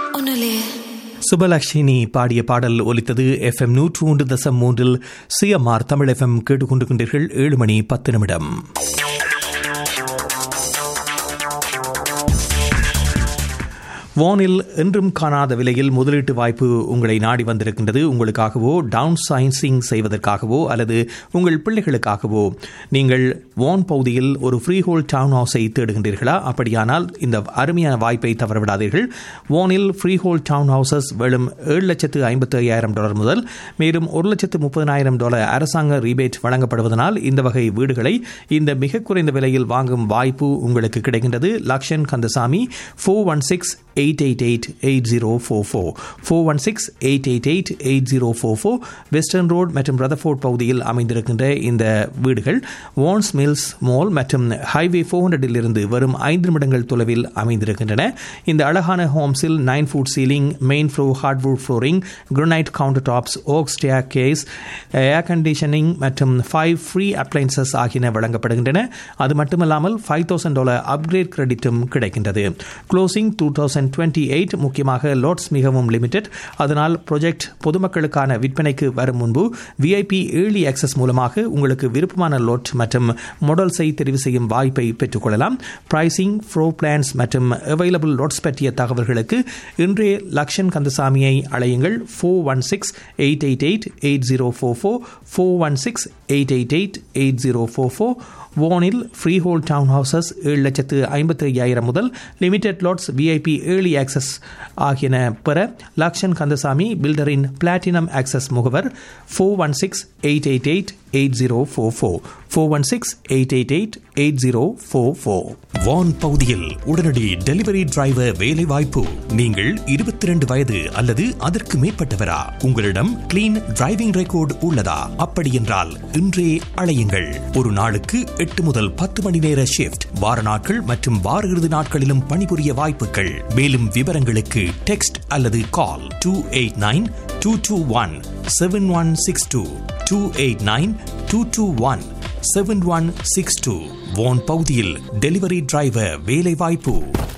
ஒன்னுலையே சுபலக்ஷினி பாடிய பாடல் ஒலித்தது எஃப் எம் நூற்று ஒன்று தசம் மூன்றில் சிஎம்ஆர் தமிழ் எஃப் எம் கேட்டுக்கொண்டிருக்கின்றீர்கள் ஏழு மணி பத்து நிமிடம் வானில் என்றும் காணாத விலையில் முதலீட்டு வாய்ப்பு உங்களை நாடி வந்திருக்கின்றது உங்களுக்காகவோ டவுன் சயின்சிங் செய்வதற்காகவோ அல்லது உங்கள் பிள்ளைகளுக்காகவோ நீங்கள் வான் பகுதியில் ஒரு ஃப்ரீ ஹோல் டவுன் ஹவுஸை தேடுகின்றீர்களா அப்படியானால் இந்த அருமையான வாய்ப்பை தவறவிடாதீர்கள் வானில் ஃப்ரீ ஹோல் டவுன் ஹவுசஸ் வெறும் ஏழு லட்சத்து ஐம்பத்தி ஐயாயிரம் டாலர் முதல் மேலும் ஒரு லட்சத்து முப்பதினாயிரம் டாலர் அரசாங்க ரீபேட் வழங்கப்படுவதனால் இந்த வகை வீடுகளை இந்த மிக குறைந்த விலையில் வாங்கும் வாய்ப்பு உங்களுக்கு கிடைக்கின்றது Lakshan Kandasamy four one six eight eight eight eight zero four four four one six eight eight eight eight zero four four western road மற்றும் ரதர்ஃபோர்ட் பகுதியில் அமைந்திருக்கின்ற இந்த வீடுகள் வான்ஸ் மில்ஸ் மால் மற்றும் ஹைவே ஃபோர் ஹண்ட்ரடில் இருந்து வரும் ஐந்து நிமிடங்கள் தொலைவில் அமைந்திருக்கின்றன இந்த அழகான ஹோம்ஸில் nine foot ceiling main floor hardwood flooring granite countertops oak staircase air conditioning மற்றும் ஃபைவ் ஃப்ரீ அப்ளைன்சஸ் ஆகியன வழங்கப்படுகின்றன அது மட்டுமல்லாமல் ஃபைவ் தௌசண்ட் டாலர் அப்கிரேட் கிரெடிட்டும் கிடைக்கின்றது closing two thousand twenty eight முக்கியமாக லோட்ஸ் மிகவும் லிமிடெட் அதனால் ப்ரொஜெக்ட் பொதுமக்களுக்கான விற்பனைக்கு வரும் முன்பு விஐபி ஏர்லி ஆக்சஸ் மூலமாக உங்களுக்கு விருப்பமான லோட் மற்றும் மாடல்ஸை தெரிவு செய்யும் வாய்ப்பை பெற்றுக்கொள்ளலாம் பிரைசிங் ஃப்ரோ பிளான்ஸ் மற்றும் அவைலபிள் லோட்ஸ் பற்றிய தகவல்களுக்கு இன்றைய லக்ஷன் கந்தசாமியை அழையுங்கள் four one six eight eight eight eight zero four four four one six eight eight eight eight zero four four வானில் ஃப்ரீ ஹோல் டவுன் ஹவுசஸ் ஏழு லட்சத்து ஐம்பத்தி ஐயாயிரம் முதல் limited lots VIP early access ஆகியன பெற லக்ஷன் கந்தசாமி பில்டரின் பிளாட்டினம் ஆக்சஸ் முகவர் four one six eight eight eight eight zero four four four one six eight eight eight eight zero four four Vaughan பகுதியில் உடனடி டெலிவரி டிரைவர் வேலை வாய்ப்பு நீங்கள் இருபத்தி ரெண்டு வயது அல்லது அதற்கு மேற்பட்டவரா உங்களிடம் கிளீன் டிரைவிங் ரெக்கார்டு உள்ளதா அப்படி என்றால் இன்றே அழையுங்கள் ஒரு நாளுக்கு எட்டு முதல் பத்து மணி நேர ஷிப்ட் வார நாட்கள் மற்றும் வார இறுதி நாட்களிலும் பணிபுரிய வாய்ப்புகள் மேலும் விவரங்களுக்கு டெக்ஸ்ட் அல்லது call two eight nine two two one seven one six two two eight nine two two one seven one six two Vaughan பகுதியில் டெலிவரி டிரைவர் வேலை வாய்ப்பு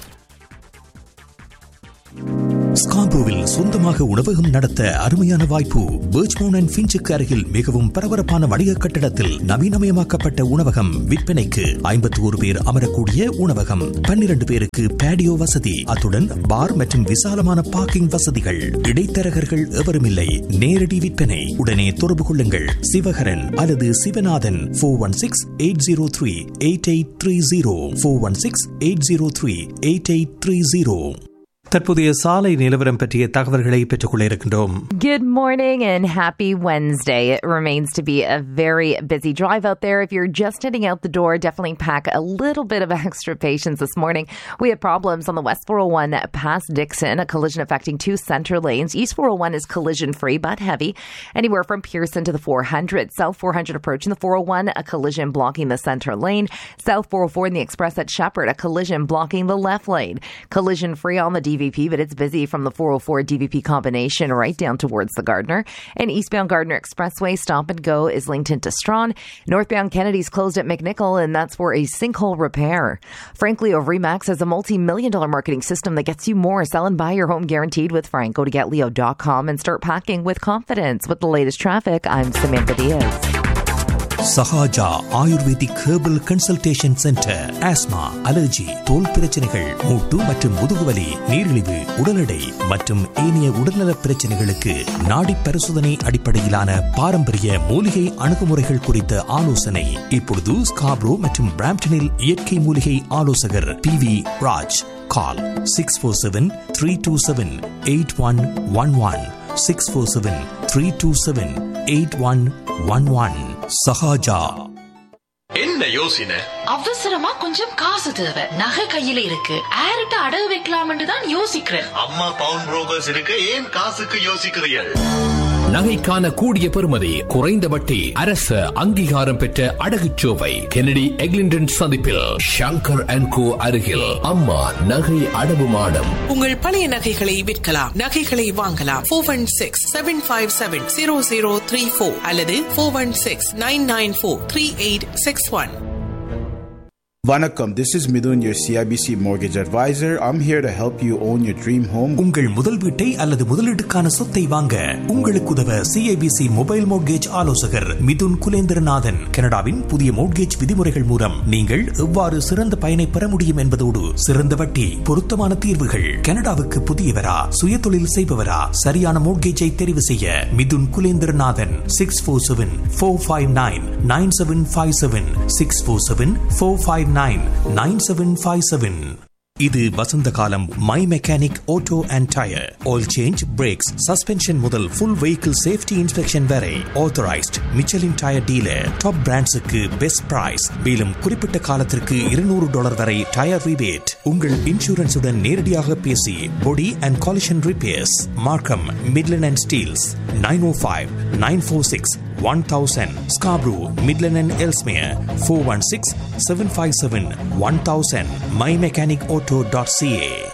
ஸ்கார்போவில் சொந்தமாக உணவகம் நடத்த அருமையான வாய்ப்பு பேர்ச்மோன் அண்ட் ஃபின்ச்சுக்கு அருகில் மிகவும் பரபரப்பான வணிக கட்டடத்தில் நவீனமயமாக்கப்பட்ட உணவகம் விற்பனைக்கு ஐம்பத்தி ஒரு பேர் அமரக்கூடிய உணவகம் பன்னிரண்டு பேருக்கு பேடியோ வசதி அத்துடன் பார் மற்றும் விசாலமான பார்க்கிங் வசதிகள் இடைத்தரகர்கள் எவரும் இல்லை நேரடி விற்பனை உடனே தொடர்பு கொள்ளுங்கள் சிவகரன் அல்லது Sivanathan four one six eight zero three eight eight three zero four one six eight zero three eight eight three zero தற்போதைய சாலை நிலவரம் பற்றிய தகவல்களை பெற்றுக்கொள்ள இருக்கின்றோம் Good morning and happy Wednesday. It remains to be a very busy drive out there. If you're just heading out the door, definitely pack a little bit of extra patience this morning. We have problems on the West 401 past Dixon, a collision affecting two center lanes. East 401 is collision free but heavy, anywhere from Pearson to the 400. South 400 approaching the 401, a collision blocking the center lane. South 404 in the express at Shepherd, a collision blocking the left lane. Collision free on the DVP, but it's busy from the 404 DVP combination right down towards the Gardner. And eastbound Gardner Expressway stop and go is linked into Strawn. Northbound Kennedy's closed at McNichol, and that's for a sinkhole repair. Frankly, Remax has a multi million dollar marketing system that gets you more. Sell and buy your home guaranteed with Frank. Go to getleo.com and start packing with confidence. With the latest traffic, I'm Samantha Diaz. Sahaja ayurvedic herbal consultation centre asthma allergy தோல் பிரச்சனைகள் மூட்டு மற்றும் முதுகுவலி நீரிழிவு உடல் எடை மற்றும் ஏனைய உடல்நலப் பிரச்சனைகளுக்கு நாடி பரிசோதனை அடிப்படையிலான பாரம்பரிய மூலிகை அணுகுமுறைகள் குறித்த ஆலோசனை இப்பொழுது ஸ்காப்ரோ மற்றும் பிராம்டனில் இயற்கை மூலிகை ஆலோசகர் P V Raj call six four seven three two seven eight one one one six four seven three two seven eight one one one Sahaja என்ன யோசனை அவசரமா கொஞ்சம் காசு தேவை நகை கையில இருக்கு ஆரிட்ட அடகு வைக்கலாம்னு தான் யோசிக்கிறேன் அம்மா பவுன் புரோக்கர்ஸ் இருக்கு ஏன் காசுக்கு யோசிக்கிறீர்கள் நகைக்கான கூடிய பெறுமதி குறைந்த வட்டி அரசு அங்கீகாரம் பெற்ற அடகுச்சோவை கெனடி எக்லிண்டன் சந்திப்பில் ஷங்கர் அண்ட் கோ அருகில் அம்மா நகை அடவு மாடம் உங்கள் பழைய நகைகளை விற்கலாம் நகைகளை வாங்கலாம் four one six seven five seven zero zero three four அல்லது four one six nine nine four three eight six one Vanakkam, this is Midun, your CIBC mortgage advisor. I'm here to help you own your dream home. உங்கள் முதல் வீட்டை அல்லது முதலீட்டுக்கான சொத்தை வாங்க உங்களுக்கு உதவ சிஐபிசி மொபைல் மோட்கேஜ் ஆலோசகர் மிதுன் குலேந்திரநாதன் கனடாவின் புதிய மோட்கேஜ் விதிமுறைகள் மூலம் நீங்கள் எவ்வாறு சிறந்த பயனை பெற முடியும் என்பதோடு சிறந்த வட்டி பொருத்தமான தீர்வுகள் கனடாவுக்கு புதியவரா சுயதொழில் செய்பவரா சரியான மோட்கேஜை தெரிவு செய்ய Mithun Kulendranathan six four seven four five nine nine seven five seven six four seven four five nine nine seven five seven இது வசந்த காலம் my mechanic auto and tyre oil change brakes suspension முதல் ஃபுல் வெஹிக்கிள் சேஃப்டி இன்ஸ்பெக்ஷன் வரை authorised Michelin tyre dealer top பிராண்ட்ஸுக்கு best price மேலும் குறிப்பிட்ட காலத்திற்கு இருநூறு டாலர் வரை டயர் ரிபேட் உங்கள் இன்சூரன்ஸுடன் நேரடியாக பேசி body and collision repairs Markham Midland and Steeles nine oh five nine four six one thousand Scarborough Midland and Ellesmere four one six seven five seven one thousand my mechanic auto.ca